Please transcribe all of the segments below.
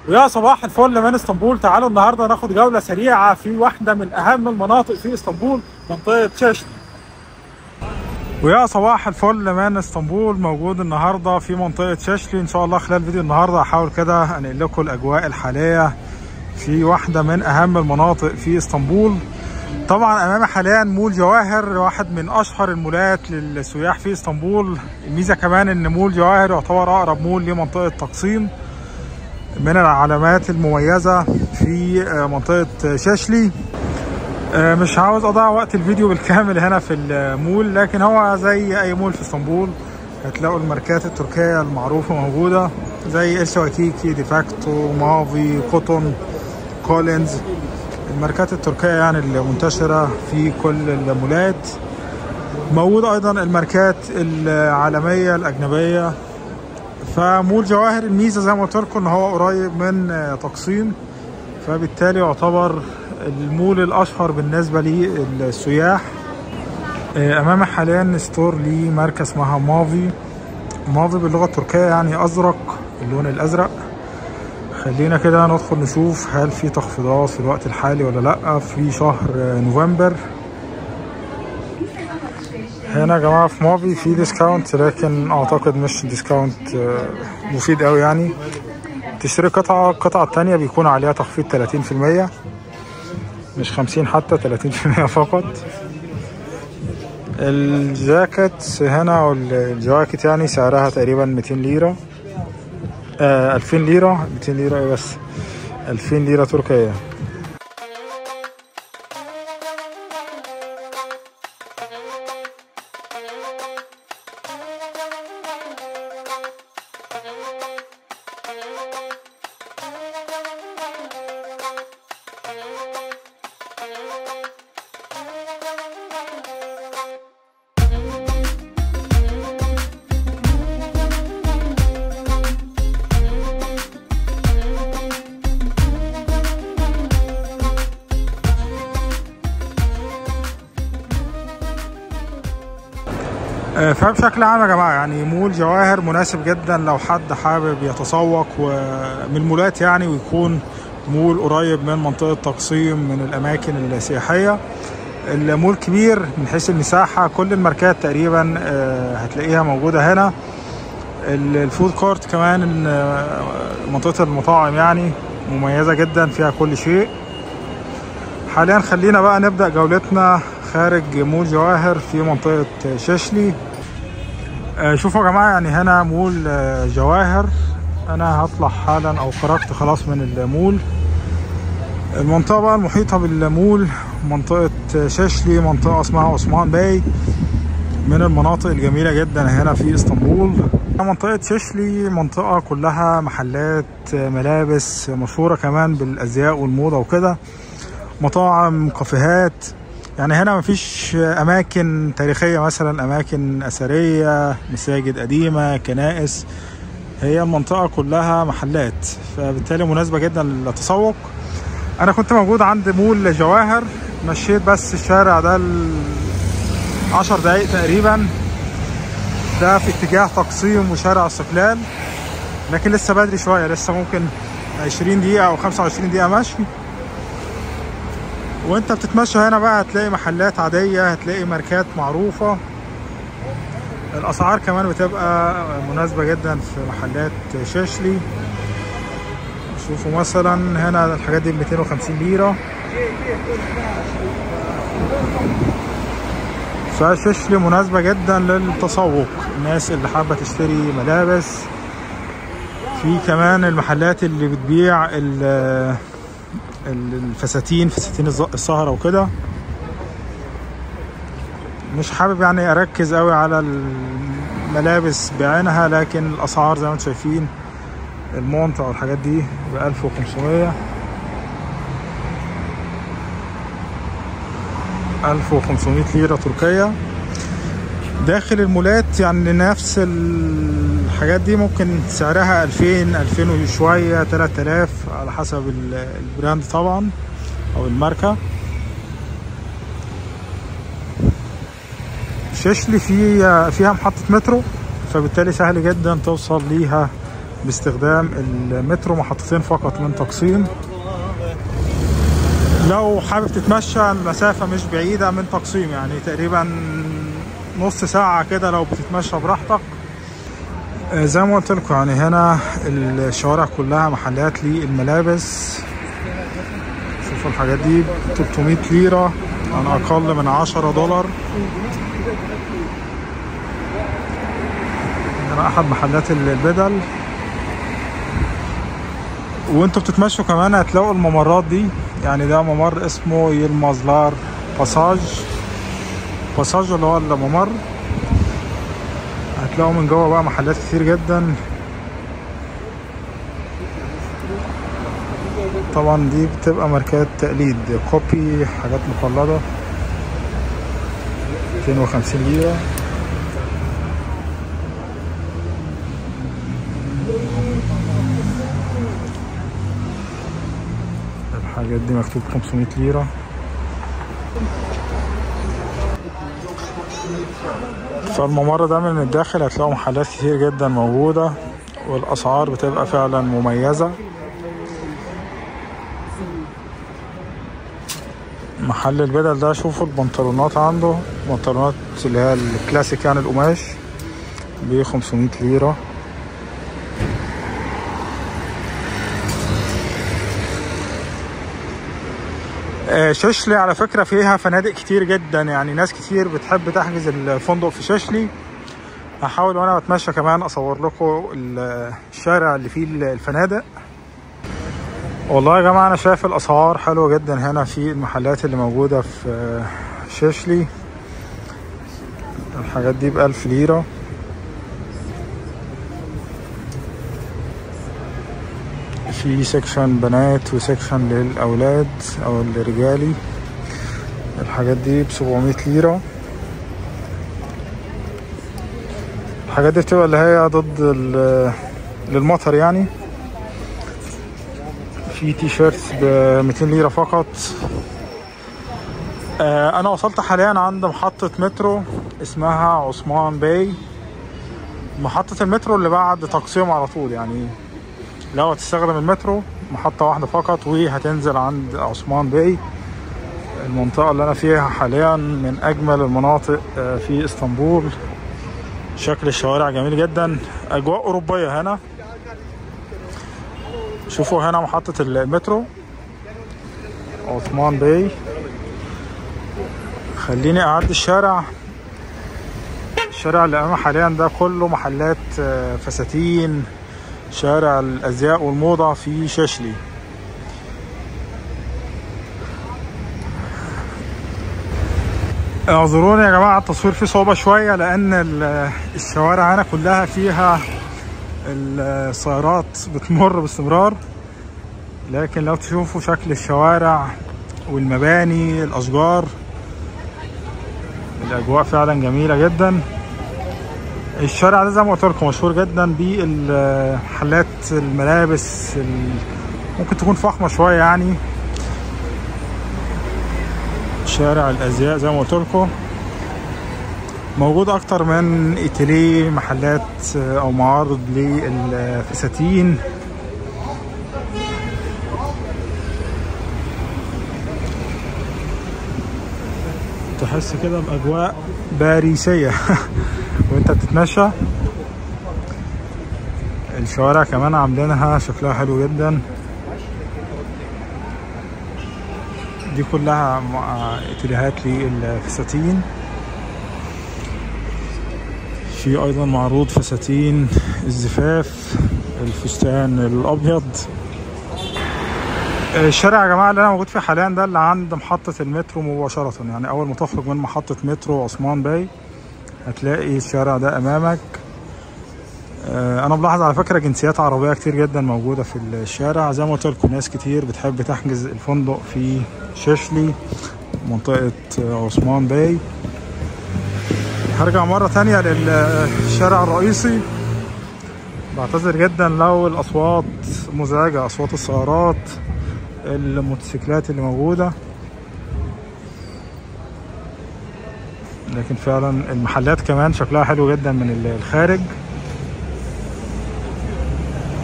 ويا صباح الفل من اسطنبول تعالوا النهارده ناخد جوله سريعه في واحده من اهم المناطق في اسطنبول منطقه شاشلي ويا صباح الفل من اسطنبول موجود النهارده في منطقه شاشلي ان شاء الله خلال فيديو النهارده هحاول كده انقل لكم الاجواء الحاليه في واحده من اهم المناطق في اسطنبول طبعا امامي حاليا مول جواهر واحد من اشهر المولات للسياح في اسطنبول الميزه كمان ان مول جواهر يعتبر اقرب مول لمنطقه تقسيم من العلامات المميزه في منطقه شاشلي مش عاوز اضيع وقت الفيديو بالكامل هنا في المول لكن هو زي اي مول في اسطنبول هتلاقوا الماركات التركيه المعروفه موجوده زي ارشا وكيكي ديفاكتو مافي كوتون كولينز الماركات التركية يعني المنتشرة في كل المولات موجود أيضا الماركات العالمية الأجنبية فمول جواهر الميزة زي ما قلت لكم إن هو قريب من تقسيم فبالتالي يعتبر المول الأشهر بالنسبة للسياح أمامي حاليا ستور ليه ماركة اسمها مافي مافي باللغة التركية يعني أزرق اللون الأزرق خلينا كده ندخل نشوف هل في تخفيضات في الوقت الحالي ولا لا في شهر نوفمبر هنا يا جماعه في مافي في ديسكاونت لكن اعتقد مش ديسكاونت مفيد قوي يعني تشتري قطعه القطعه التانية بيكون عليها تخفيض 30% مش 50 حتى 30% فقط الجاكيت هنا او الجواكت يعني سعرها تقريبا 200 ليره آه 2000 ليرة 200 ليرة ايه بس 2000 ليرة تركية فبشكل عام يا جماعه يعني مول جواهر مناسب جدا لو حد حابب يتسوق من المولات يعني ويكون مول قريب من منطقه تقسيم من الاماكن السياحيه المول كبير من حيث المساحه كل الماركات تقريبا هتلاقيها موجوده هنا الفود كورت كمان منطقه المطاعم يعني مميزه جدا فيها كل شيء حاليا خلينا بقى نبدا جولتنا خارج مول جواهر في منطقه شاشلي شوفوا يا جماعه يعني هنا مول جواهر انا هطلع حالا او خرجت خلاص من المول المنطقه بقى المحيطه بالمول منطقه شاشلي منطقه اسمها عثمان باي من المناطق الجميله جدا هنا في اسطنبول منطقه شاشلي منطقه كلها محلات ملابس مشهوره كمان بالازياء والموضه وكده مطاعم كافيهات يعني هنا مفيش اماكن تاريخيه مثلا اماكن اثريه مساجد قديمه كنائس هي المنطقه كلها محلات فبالتالي مناسبه جدا للتسوق انا كنت موجود عند مول جواهر مشيت بس الشارع ده عشر دقايق تقريبا ده في اتجاه تقسيم وشارع استقلال لكن لسه بدري شويه لسه ممكن 20 دقيقه او 25 دقيقه مشي وانت بتتمشى هنا بقى هتلاقي محلات عادية هتلاقي ماركات معروفة الاسعار كمان بتبقى مناسبة جدا في محلات شاشلي شوفوا مثلا هنا الحاجات دي ب 250 ليرة فشاشلي مناسبة جدا للتسوق الناس اللي حابة تشتري ملابس في كمان المحلات اللي بتبيع الفساتين فساتين السهرة وكده مش حابب يعني اركز قوي على الملابس بعينها لكن الاسعار زي ما انتم شايفين المونت او الحاجات دي ب 1500 1500 ليرة تركية داخل المولات يعني نفس الحاجات دي ممكن سعرها 2000 2000 وشوية 3000 على حسب البراند طبعا او الماركة شاشلي فيها فيها محطة مترو فبالتالي سهل جدا توصل ليها باستخدام المترو محطتين فقط من تقسيم لو حابب تتمشى المسافة مش بعيدة من تقسيم يعني تقريبا نص ساعة كده لو بتتمشى براحتك آه، زي ما قلت لكم يعني هنا الشوارع كلها محلات للملابس شوفوا الحاجات دي ب 300 ليرة يعني أقل من 10 دولار هنا أحد محلات البدل وانتوا بتتمشوا كمان هتلاقوا الممرات دي يعني ده ممر اسمه يلمازلار باساج باساج اللي هو الممر هتلاقوا من جوه بقى محلات كتير جدا طبعا دي بتبقى ماركات تقليد كوبي حاجات مقلدة 250 ليرة الحاجات دي مكتوب 500 ليرة فالممر ده من الداخل هتلاقوا محلات كتير جدا موجودة والأسعار بتبقى فعلا مميزة محل البدل ده شوفوا البنطلونات عنده بنطلونات اللي هي الكلاسيك يعني القماش ب 500 ليرة آه، ششلي على فكرة فيها فنادق كتير جدا يعني ناس كتير بتحب تحجز الفندق في ششلي هحاول وانا بتمشى كمان اصور لكم ال- الشارع اللي فيه الفنادق والله يا جماعة انا شايف الاسعار حلوة جدا هنا في المحلات اللي موجودة في آه، ششلي الحاجات دي بألف ليرة في سكشن بنات وسكشن للأولاد أو الرجالي الحاجات دي بسبعمية ليرة الحاجات دي بتبقى اللي هي ضد ال- للمطر يعني في تي شيرتس ب 200 ليرة فقط آه، أنا وصلت حاليا عند محطة مترو اسمها عثمان باي محطة المترو اللي بعد تقسيم على طول يعني لو هتستخدم المترو محطة واحدة فقط وهتنزل عند عثمان باي المنطقة اللي أنا فيها حاليا من أجمل المناطق آه، في اسطنبول شكل الشوارع جميل جدا أجواء أوروبية هنا شوفوا هنا محطة المترو عثمان باي خليني أعدي الشارع الشارع اللي أمامي حاليا ده كله محلات آه، فساتين شارع الأزياء والموضة في شاشلي اعذروني يا جماعة التصوير فيه صعوبة شوية لأن ال- الشوارع هنا كلها فيها السيارات بتمر باستمرار لكن لو تشوفوا شكل الشوارع والمباني الأشجار الأجواء فعلا جميلة جدا الشارع ده زي ما قلت لكم مشهور جدا بالمحلات الملابس ال- ممكن تكون فخمة شوية يعني شارع الأزياء زي ما قلت لكم موجود أكتر من إتيليه محلات أو معارض للفساتين تحس كده بأجواء باريسية وانت بتتمشى الشوارع كمان عاملينها شكلها حلو جدا دي كلها مع اتجاهات للفساتين في ايضا معروض فساتين الزفاف الفستان الابيض الشارع يا جماعه اللي انا موجود فيه حاليا ده اللي عند محطه المترو مباشره يعني اول ما تخرج من محطه مترو عثمان باي هتلاقي الشارع ده امامك آه، انا ملاحظ على فكره جنسيات عربيه كتير جدا موجوده في الشارع زي ما قلت لكم ناس كتير بتحب تحجز الفندق في شيشلي منطقه آه، عثمان باي هرجع مره تانية للشارع الرئيسي بعتذر جدا لو الاصوات مزعجه اصوات السيارات الموتوسيكلات اللي موجوده لكن فعلا المحلات كمان شكلها حلو جدا من الخارج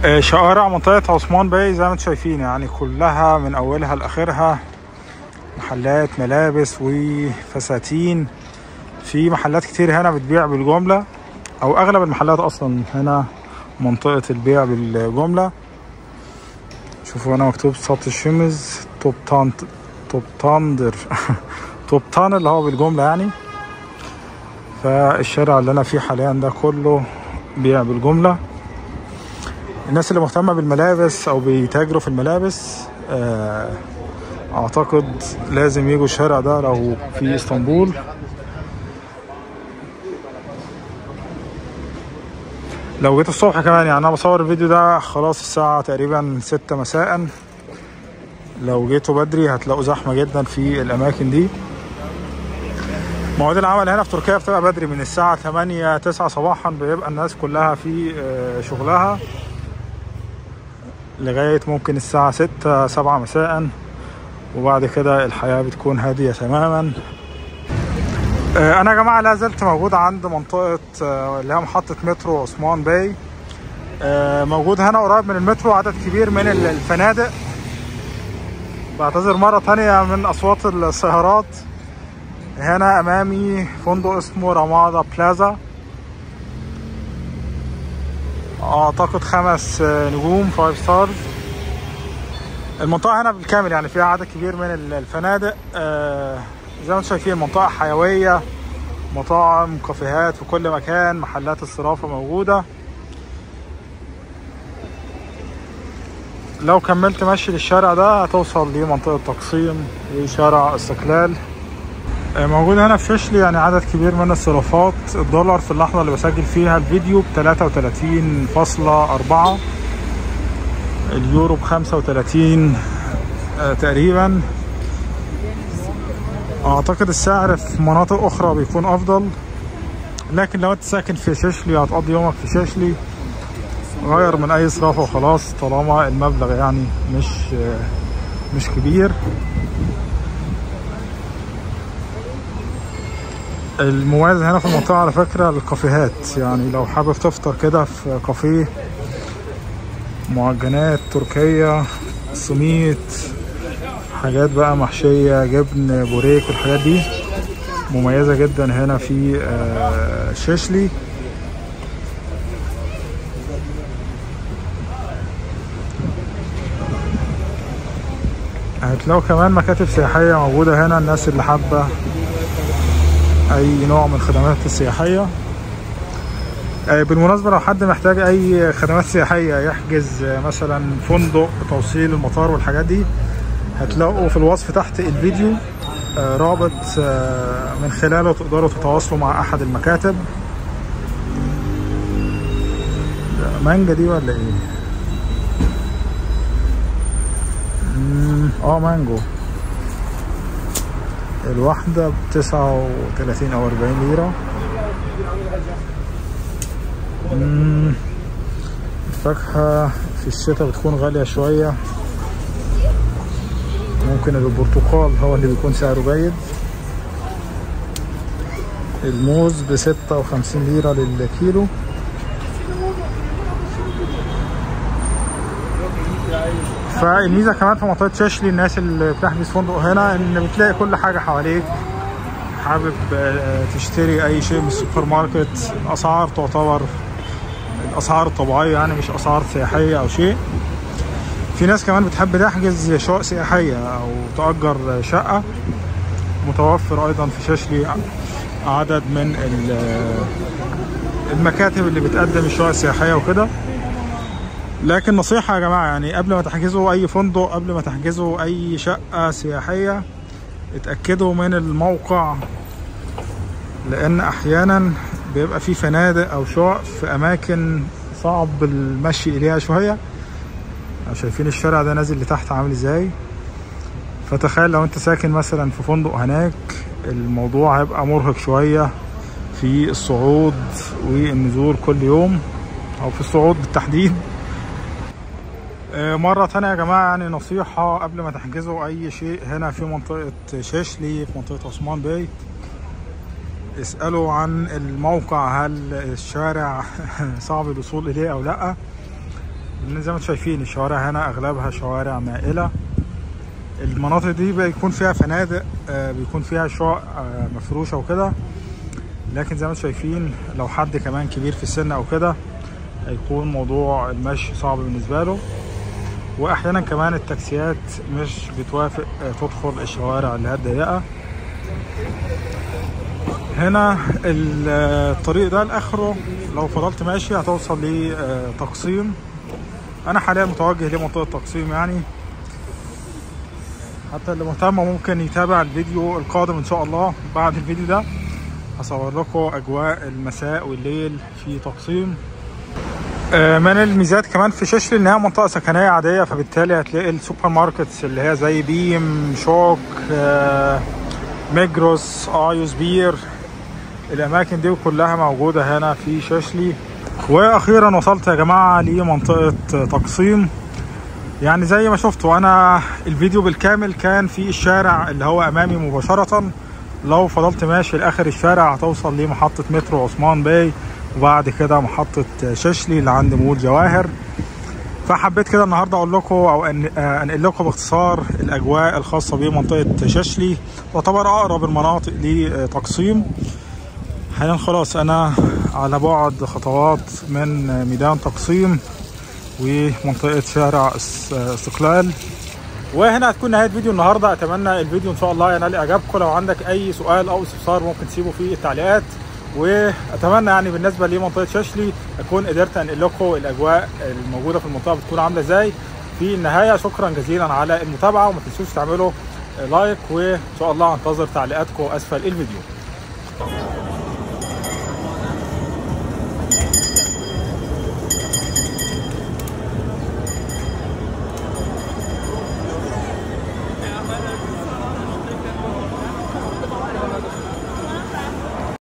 آه، شوارع منطقة عثمان باي زي ما انتم شايفين يعني كلها من أولها لآخرها محلات ملابس وفساتين في محلات كتير هنا بتبيع بالجملة أو أغلب المحلات أصلا هنا منطقة البيع بالجملة شوفوا هنا مكتوب سات الشمز توب تانت توب تاندر توب تان اللي هو بالجملة يعني فالشارع اللي أنا فيه حاليا ده كله بيع بالجملة الناس اللي مهتمة بالملابس أو بيتاجروا في الملابس آه، أعتقد لازم يجوا الشارع ده لو في اسطنبول لو جيت الصبح كمان يعني انا بصور الفيديو ده خلاص الساعة تقريبا ستة مساء لو جيتوا بدري هتلاقوا زحمة جدا في الأماكن دي مواعيد العمل هنا في تركيا بتبقى بدري من الساعة 8 9 صباحا بيبقى الناس كلها في آه، شغلها لغاية ممكن الساعة 6 7 مساء وبعد كده الحياة بتكون هادية تماما آه، انا يا جماعه لا زلت موجود عند منطقه آه، اللي هي محطه مترو عثمان باي آه، موجود هنا قريب من المترو عدد كبير من ال- الفنادق بعتذر مره تانية من اصوات السيارات هنا امامي فندق اسمه رمادة بلازا اعتقد خمس آه، نجوم فايف ستارز المنطقة هنا بالكامل يعني فيها عدد كبير من ال- الفنادق آه، زي ما انتم شايفين منطقة حيوية مطاعم كافيهات في كل مكان محلات الصرافة موجودة لو كملت مشي للشارع ده هتوصل لمنطقة تقسيم وشارع استقلال آه، موجود هنا في ششلي يعني عدد كبير من الصرافات الدولار في اللحظة اللي بسجل فيها الفيديو ب 33.4 اليورو ب 35 آه، تقريبا اعتقد السعر في مناطق اخرى بيكون افضل لكن لو انت ساكن في ششلي هتقضي يومك في ششلي غير من اي صرافة وخلاص طالما المبلغ يعني مش مش كبير المميز هنا في المنطقة على فكرة الكافيهات يعني لو حابب تفطر كده في كافيه معجنات تركية سميت حاجات بقى محشية جبن بوريك والحاجات دي مميزة جدا هنا في آه، ششلي هتلاقوا كمان مكاتب سياحية موجودة هنا الناس اللي حابة أي نوع من الخدمات السياحية آه، بالمناسبة لو حد محتاج أي خدمات سياحية يحجز آه، مثلا فندق توصيل المطار والحاجات دي هتلاقوا في الوصف تحت الفيديو آه، رابط آه، من خلاله تقدروا تتواصلوا مع أحد المكاتب ده مانجا دي ولا ايه؟ مم، اه مانجو الواحدة بتسعة وتلاتين أو أربعين ليرة مم، الفاكهة في الشتاء بتكون غالية شوية ممكن البرتقال هو اللي بيكون سعره جيد الموز بستة وخمسين ليرة للكيلو فالميزة كمان في منطقة شاشلي الناس اللي بتحجز فندق هنا ان بتلاقي كل حاجة حواليك حابب آه، تشتري اي شيء من السوبر ماركت اسعار تعتبر الاسعار الطبيعية يعني مش اسعار سياحية او شيء في ناس كمان بتحب تحجز شقق سياحية او تأجر شقة متوفر ايضا في شاشلي عدد من ال- المكاتب اللي بتقدم الشقق السياحية وكده لكن نصيحة يا جماعة يعني قبل ما تحجزوا أي فندق قبل ما تحجزوا أي شقة سياحية اتأكدوا من الموقع لأن أحيانا بيبقى في فنادق أو شقق في أماكن صعب المشي إليها شوية شايفين الشارع ده نازل لتحت عامل ازاي فتخيل لو انت ساكن مثلا في فندق هناك الموضوع هيبقى مرهق شوية في الصعود والنزول كل يوم او في الصعود بالتحديد آه، مرة تانية يا جماعة يعني نصيحة قبل ما تحجزوا أي شيء هنا في منطقة شاشلي في منطقة عثمان باي اسألوا عن الموقع هل الشارع صعب الوصول إليه أو لأ لان زي ما انتم شايفين الشوارع هنا اغلبها شوارع مائله المناطق دي بيكون فيها فنادق آه، بيكون فيها شقق آه، مفروشه وكده لكن زي ما انتم شايفين لو حد كمان كبير في السن او كده هيكون موضوع المشي صعب بالنسبه له واحيانا كمان التاكسيات مش بتوافق آه، تدخل الشوارع اللي هي الضيقه هنا ال- الطريق ده لاخره لو فضلت ماشي هتوصل لتقسيم انا حاليا متوجه لمنطقه تقسيم يعني حتى اللي مهتم ممكن يتابع الفيديو القادم ان شاء الله بعد الفيديو ده هصور لكم اجواء المساء والليل في تقسيم آه، من الميزات كمان في ششلي ان هي منطقه سكنيه عاديه فبالتالي هتلاقي السوبر ماركتس اللي هي زي بيم شوك آه، ميجروس ايوس بير الاماكن دي كلها موجوده هنا في ششلي واخيرا وصلت يا جماعه لمنطقه تقسيم يعني زي ما شفتوا انا الفيديو بالكامل كان في الشارع اللي هو امامي مباشره لو فضلت ماشي لاخر الشارع هتوصل لمحطه مترو عثمان باي وبعد كده محطه ششلي اللي عند مول جواهر فحبيت كده النهارده اقول لكم او أن- آه، انقل لكم باختصار الاجواء الخاصه بمنطقه ششلي تعتبر اقرب المناطق لتقسيم حاليا خلاص انا على بعد خطوات من ميدان تقسيم ومنطقه شارع اس- استقلال وهنا هتكون نهايه فيديو النهارده اتمنى الفيديو ان شاء الله ينال اعجابكم لو عندك اي سؤال او استفسار ممكن تسيبه في التعليقات واتمنى يعني بالنسبه لمنطقه ششلي اكون قدرت انقل لكم الاجواء الموجوده في المنطقه بتكون عامله ازاي في النهايه شكرا جزيلا على المتابعه وما تنسوش تعملوا لايك وان شاء الله انتظر تعليقاتكم اسفل الفيديو